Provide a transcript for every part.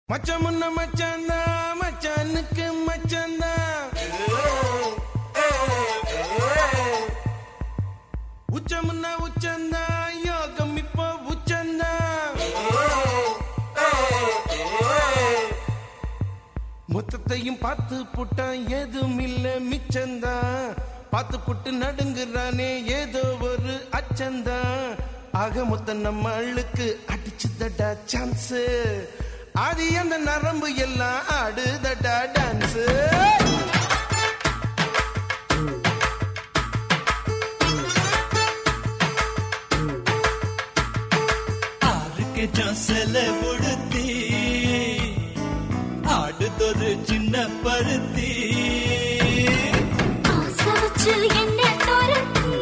மச்சான் முன்ன மச்சாந்தா மச்சானுக்கு மச்சாந்தா உச்ச முன்ன உச்சந்தா யோகம் இப்போ உச்சந்தா மொத்தத்தையும் பார்த்து புட்டான் ஏதும் இல்ல மிச்சந்தா பார்த்து புட்டு நடுங்குறானே ஏதோ ஒரு அச்சந்தா ஆக மொத்த நம்ம அள்ளுக்கு அடிச்சுதடா சான்ஸ் ஆதி அந்த நரம்பு எல்லாம் ஆடுதடா டான்ஸ் ஆறுக்கு ஜாசல உடுத்தி ஆடுதொரு சின்ன பருத்தி ஆசை வச்சு என்ன துரத்தி,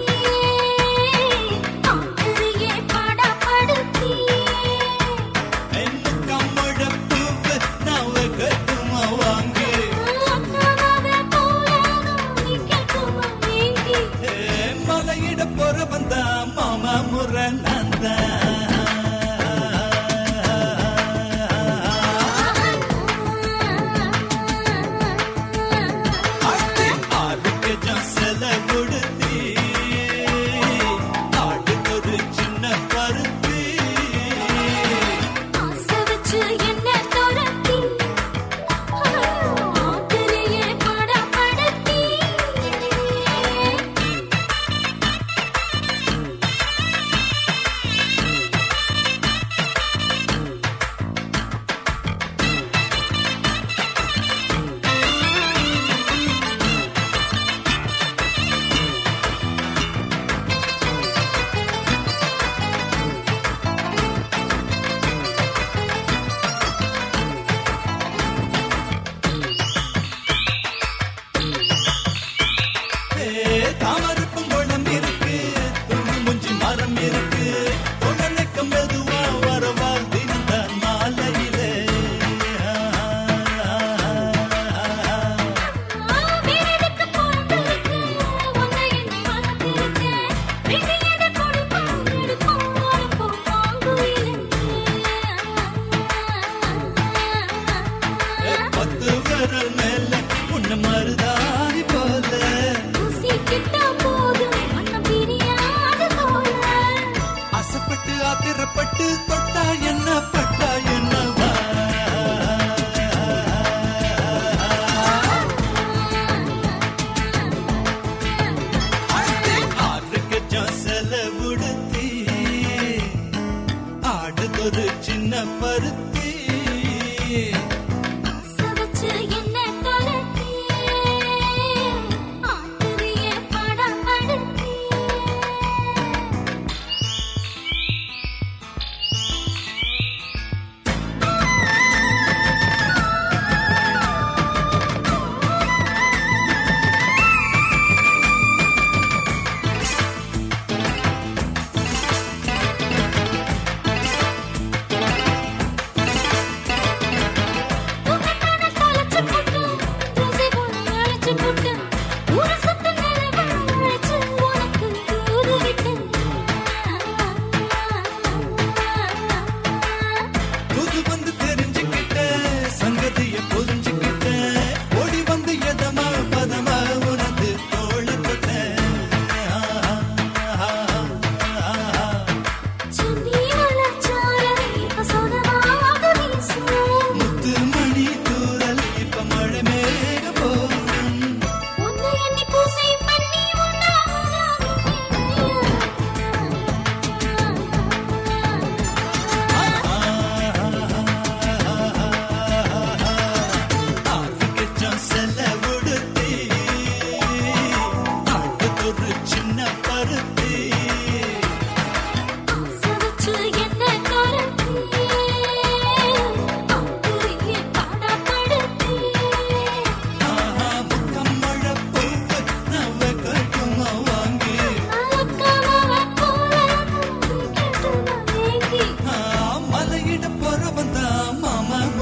ஆத்திரியே பாடப்படுத்தி. என்ன கம்மழ பூவு நவ கட்டுமா வாங்கு அக்காவே போலேனும் நீ கேட்குமா ஏங்கி? ஏ, மலையிட போற வந்தா மாமா முறை நந்தா ஆறுக்கு ஜாசல உடுத்தி ஆடுதொரு சின்ன பருத்தி ஆசை வச்சு என்ன துரத்தி, ஆத்திரியே பாடப்படுத்தி. தாமரப்பும் குளம் இருக்கு துணி முஞ்சி மரம் இருக்கு உடனுக்கு மெதுவா வரவால் தினந்தான் மாலையிலே வீரனுக்கு பொறுத்திருக்கு, உன்னை என்னை வளர்த்திருக்கேன். விதியதை கொடுப்போம், எடுப்போம், அறுப்போம், வாங்குகிறேன். பத்து விரல் மேல உன்ன மருதாணி போல பூசிக்கிட்டா போதும், மனம் பிரியாது தோல. அசப்பட்டு ஆத்திரப்பட்டு தொட்டா என்ன பட்டா என்னவா ஆறுக்கு ஜாசல உடுத்தி ஆடுதொரு சின்ன பருத்தி ஆசை வச்சு என்ன துரத்தி, ஆத்திரியே பாடப்படுத்தி. தூக்கத்தான தொலைச்சு போட்டு, தூசி போல அழைச்சு போட்டு, ஒரு சுத்து நிலவை அழைச்சு உனக்கு தூது விட்டேன். புது வந்து தெரிஞ்சுக்கிட்ட சங்கதிய புரிஞ்சுக்கிட்ட ஓடி வந்து எதமா பதமா உனது தோள தொட்ட சுன்னி மலர்ச்சாரல் இப்ப சொந்தமாக வீசும். முத்து மணி தூரல் இப்ப மழை மேக போகும் உன்னை எண்ணி பூசை பண்ணி ஆர்விக்கச்சம் செல்ல உடுத்தி ஆட்டுத்தொரு சின்ன பருத்தி ஆசை வச்சு என்ன துரத்தி, ஆத்திரியே பாடப்படுத்தி. ஆஹா முக்கம் மழை பூவு நவ கட்டுமா வாங்கி அக்காவை போலேனும் நீ கேட்குமா ஏங்கி? ஆ, மலையிட போறவன் தான் மாமா